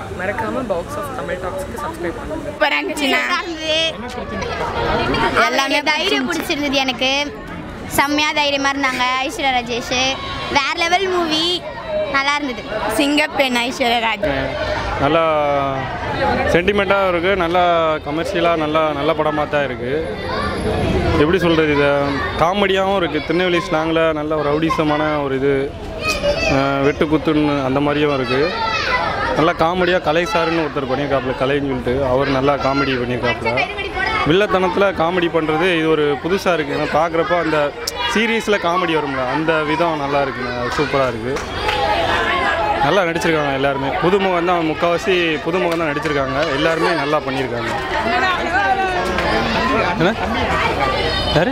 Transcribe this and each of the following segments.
மறக்காம box of Tamil டாக்ஸ்க்கு subscribe பண்ணுங்க சூப்பராக இருந்துச்சுண்ணா எல்லாமே தைரியம் பிடிச்சிருந்தது எனக்கு செம்மையாக தைரியமாக இருந்தாங்க ஐஸ்வர்யா ராஜேஷ் வேற லெவல் மூவி நல்லா இருந்தது சிங்கப்பெண் ஐஸ்வர்யா ராஜேஷ் நல்லா சென்டிமெண்ட்டாக இருக்குது நல்லா கமர்ஷியலாக நல்லா நல்ல படமாக தான் இருக்குது எப்படி சொல்கிறது இதை காமெடியாகவும் இருக்குது திருநெல்வேலி ஸ்லாங்கில் நல்ல ஒரு ரவுடிசமான ஒரு இது அஹ், வெட்டு குத்துன்னு அந்த மாதிரியும் இருக்குது நல்லா காமெடியாக கலை சாருன்னு ஒருத்தர் பண்ணியிருக்காப்புல கலைன்னு சொல்லிட்டு அவர் நல்லா காமெடி பண்ணியிருக்காப்புல வில்லத்தனத்தில் காமெடி பண்ணுறது இது ஒரு புதுசாக இருக்குது ஏன்னா பார்க்குறப்போ அந்த சீரியஸில் காமெடி வரும்ல அந்த விதம் நல்லா இருக்குங்க அது சூப்பராக இருக்குது நல்லா நடிச்சிருக்காங்க எல்லாருமே புதுமுகம் தான் முக்கால்வாசி புதுமுகம் தான் நடிச்சிருக்காங்க எல்லாருமே நல்லா பண்ணியிருக்காங்க என்ன யாரு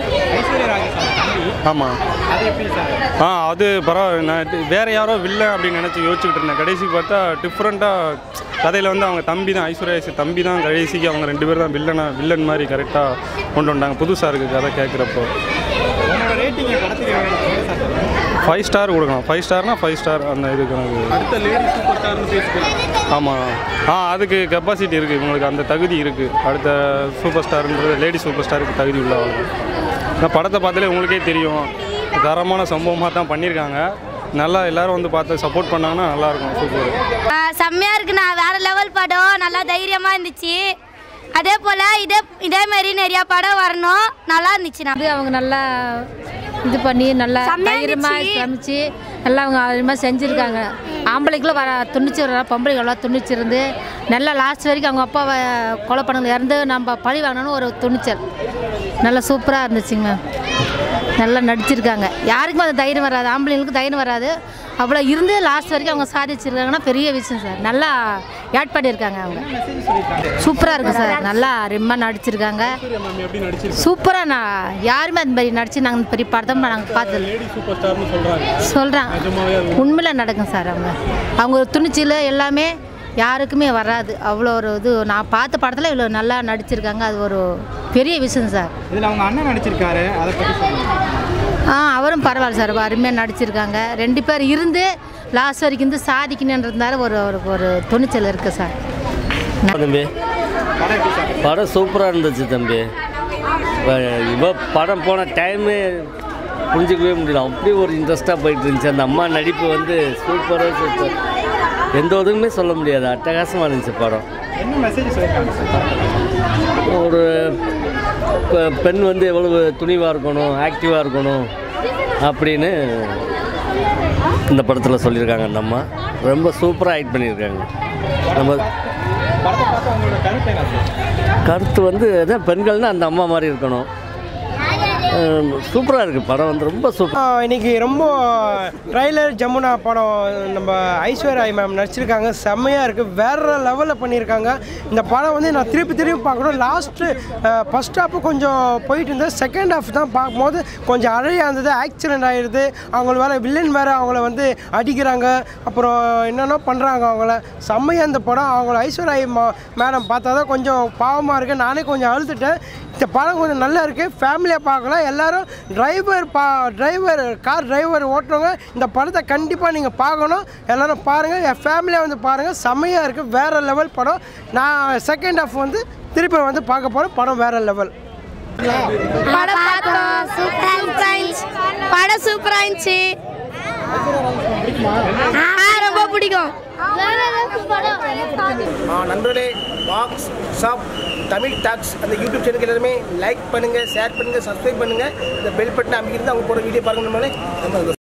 ஆமாம் ஆ அது பரவாயில்ல நான் டி- வேற யாரோ வில்லன் அப்படின்னு நினச்சி யோசிச்சுக்கிட்டு இருந்தேன் கடைசிக்கு பார்த்தா டிஃப்ரெண்ட்டாக கதையில் வந்து அவங்க தம்பி தான் ஐஸ்வர்யா தம்பி தான் கடைசிக்கு அவங்க ரெண்டு பேரும் தான் வில்லனா வில்லன் மாதிரி கரெக்டாக கொண்டு வந்தாங்க புதுசாக இருக்குது கதை கேட்குறப்போ உங்களோட ரேட்டிங் படத்துக்கு எவ்வளவு? ஃபைவ் ஸ்டார் கொடுக்கலாம் ஃபைவ் ஸ்டார்னா ஃபைவ் ஸ்டார் அந்த இதுக்கு எனக்கு அடுத்த லேடி சூப்பர் ஸ்டார்னு பேசிக்கலாம் ஆமாம் ஆ அதுக்கு கெப்பாசிட்டி இருக்குது இவங்களுக்கு அந்த தகுதி இருக்குது அடுத்த சூப்பர் ஸ்டார்ன்றது லேடி சூப்பர் ஸ்டாருக்கு தகுதி உள்ளவங்க இந்த படத்தை பார்த்தாலே உங்களுக்கே தெரியும் தரமான சம்பவமாக தான் பண்ணியிருக்காங்க நல்லா எல்லாரும் வந்து பார்த்து சப்போர்ட் பண்ணாங்கன்னா நல்லாயிருக்கும் சூப்பர் செம்மையாக இருக்குண்ணா வேற லெவல் படம் நல்லா தைரியமாக இருந்துச்சு அதே போல் இதே இதே மாதிரி நிறையா படம் வரணும் நல்லா இருந்துச்சுண்ணா வந்து அவங்க நல்லா இது பண்ணி நல்லா செம்மையா தைரியமாக இருந்துச்சு. சமைச்சு நல்லா அவங்க அது மாதிரி செஞ்சுருக்காங்க ஆம்பளைக்குள்ள வர துணிச்சு வர பொம்பளைகள்லாம் துணிச்சு இருந்து நல்லா லாஸ்ட் வரைக்கும் அவங்க அப்பாவை கொலை பண்ணல இறந்து நம்ம பழி வாங்கணும்னு ஒரு துணிச்சல் நல்லா சூப்பராக இருந்துச்சுங்க நல்லா நடிச்சிருக்காங்க யாருக்குமே அது தைரியம் வராது ஆம்பளைங்களுக்கு தைரியம் வராது அவ்வளோ இருந்து லாஸ்ட் வரைக்கும் அவங்க சாதிச்சிருக்காங்கன்னா பெரிய விஷயம் சார் நல்லா ஆட் பண்ணியிருக்காங்க அவங்க சூப்பராக இருக்குது சார் நல்லா ரெம்மா நடிச்சிருக்காங்க மேம் எப்படி நடிச்சிருக்காங்க சூப்பராக நான் யாருமே அந்த மாதிரி நடிச்சு நாங்கள் இந்த பெரிய படத்தை நாங்கள் பார்த்தது லேடி சூப்பர் ஸ்டார்னு சொல்றாங்க சொல்கிறேன் நிஜமாவே அது உண்மையில் நடக்கும் சார் அவங்க அவங்க ஒரு துணிச்சல் எல்லாமே யாருக்குமே வராது அவ்வளோ ஒரு இது நான் பார்த்த படத்தில் இவ்வளோ நல்லா நடிச்சிருக்காங்க அது ஒரு பெரிய விஷயம் சார் இதுல அவங்க அண்ணன் நடிச்சிருக்காரு அதை பத்தி சொல்லுங்க ஆ அவரும் பரவாயில்ல சார் அருமையாக நடிச்சிருக்காங்க ரெண்டு பேர் இருந்து லாஸ்ட் வரைக்கும் இருந்து சாதிக்கணுன்றதுனால ஒரு ஒரு ஒரு துணிச்சல் இருக்குது சார் தம்பி படம் சூப்பராக இருந்துச்சு தம்பி இப்ப இவ படம் போன டைமே புரிஞ்சிக்கவே முடியல அப்படி ஒரு இன்ட்ரெஸ்ட்டாக போயிட்டு இருந்துச்சு அந்த அம்மா நடிப்பு வந்து சூப்பராக சூப்பர் எந்த உதவியுமே சொல்ல முடியாது அட்டகாசமாக இருந்துச்சு படம் என்ன மெசேஜ் சொல்லிருக்காங்க சார் ஒரு பெ- பெண் வந்து எவ்வளவு துணிவாக இருக்கணும் ஆக்டிவாக இருக்கணும் அப்படின்னு இந்த படத்தில் சொல்லியிருக்காங்க அந்த அம்மா ரொம்ப சூப்பராக ஆக்ட் பண்ணியிருக்காங்க நம்ம படத்தை பார்த்து அவங்களோட கருத்து என்ன சார் கருத்து வந்து அதான் பெண்கள்னா அந்த அம்மா மாதிரி இருக்கணும் சூப்பராக இருக்குது படம் வந்து ரொம்ப சூப்பர் ஆ, இன்னைக்கு ரொம்ப ட்ரைலர் ஜமுனா படம் நம்ம ஐஸ்வர்யா மேம் நடிச்சிருக்காங்க செம்மையாக இருக்குது வேற லெவலில் பண்ணியிருக்காங்க இந்த படம் வந்து நான் திருப்பி திருப்பி பார்க்கணும் லாஸ்ட்டு ஃபஸ்ட் ஹாஃப் கொஞ்சம் போயிட்டு இருந்தது செகண்ட் ஹாஃப் தான் பார்க்கும்போது கொஞ்சம் அழகாக இருந்தது ஆக்சிடென்ட் ஆகிடுது அவங்கள வேற வில்லன் வேறு அவங்கள வந்து அடிக்கிறாங்க அப்புறம் என்னென்ன பண்ணுறாங்க அவங்கள செம்மையாக இந்த படம் அவங்கள ஐஸ்வர்யா மா மேடம் பார்த்தா தான் கொஞ்சம் பாவமாக இருக்குது நானே கொஞ்சம் அழுதுட்டேன் இந்த படம் கொஞ்சம் நல்லா இருக்குது ஃபேமிலியாக பார்க்கலாம் எல்லாரும் டிரைவர் பா டிரைவர் கார் டிரைவர் ஓட்டுறவங்க இந்த படத்தை கண்டிப்பாக நீங்கள் பார்க்கணும் எல்லாரும் பாருங்கள் என் ஃபேமிலியாக வந்து பாருங்கள் செம்மையாக இருக்குது வேறு லெவல் படம் நான் செகண்ட் ஹாஃப் வந்து திருப்பி வந்து பார்க்க போகிறேன் படம் வேறு லெவல் படம் பார்த்தோம் சூப்பராக இருந்துச்சு படம் சூப்பராக இருந்துச்சு ஆ, ரொம்ப பிடிக்கும் நண்பர்களே பாக்ஸ் ஷாப் தமிழ் டாக்ஸ் அந்த யூடியூப் சேனலுக்கு எல்லாருமே லைக் பண்ணுங்கள் ஷேர் பண்ணுங்கள் சப்ஸ்கிரைப் பண்ணுங்கள் இந்த பெல் பட்டன் அமைக்கிறது அவங்க போகிற வீடியோ பாருங்க நம்மளே நம்ம